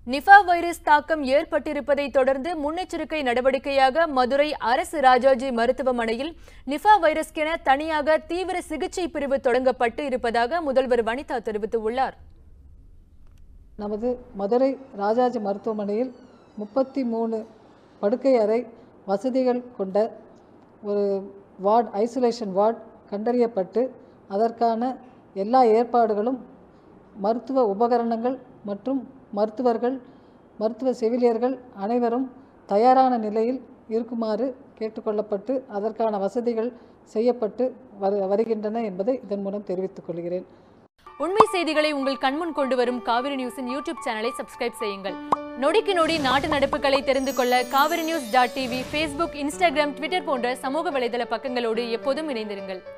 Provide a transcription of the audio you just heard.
Nipah virus தாக்கம் ஏற்பட்டிருப்பதை தொடர்ந்து முன்னெச்சரிக்கை நடவடிக்கையாக மதுரை அரசு ராஜாஜி மருத்துவமனையில் நிஃபா வைரஸ்கென தனியாக தீவிர சிகிச்சை பிரிவு தொடங்கப்பட்டு இருப்பதாக முதல்வர் வனிதா தெரிவித்துள்ளார் நமது மதுரை ராஜாஜி மருத்துவமனையில் முப்பத்தி மூணு படுக்கை அறை வசதிகள் கொண்ட ஒரு வார்டு ஐசோலேஷன் வார்டு கண்டறியப்பட்டு அதற்கான எல்லா ஏற்பாடுகளும் மருத்துவ உபகரணங்கள் மற்றும் மருத்துவர்கள் மருத்துவ செவிலியர்கள் அனைவரும் தயாரான நிலையில் இருக்குமாறு கேட்டுக்கொள்ளப்பட்டு அதற்கான வசதிகள் செய்யப்பட்டு வரு வருகின்றன என்பதை இதன் மூலம் தெரிவித்துக் கொள்கிறேன் உண்மை செய்திகளை உங்கள் கண்முன் கொண்டு வரும் காவிரி நியூஸின் யூடியூப் சேனலை சப்ஸ்கிரைப் செய்யுங்கள் நொடிக்கு நொடி நாட்டு நடப்புகளை தெரிந்து கொள்ள Kaveri news dot TV Facebook Instagram Twitter போன்ற சமூக வலைதள பக்கங்களோடு எப்போதும் இணைந்திருங்கள்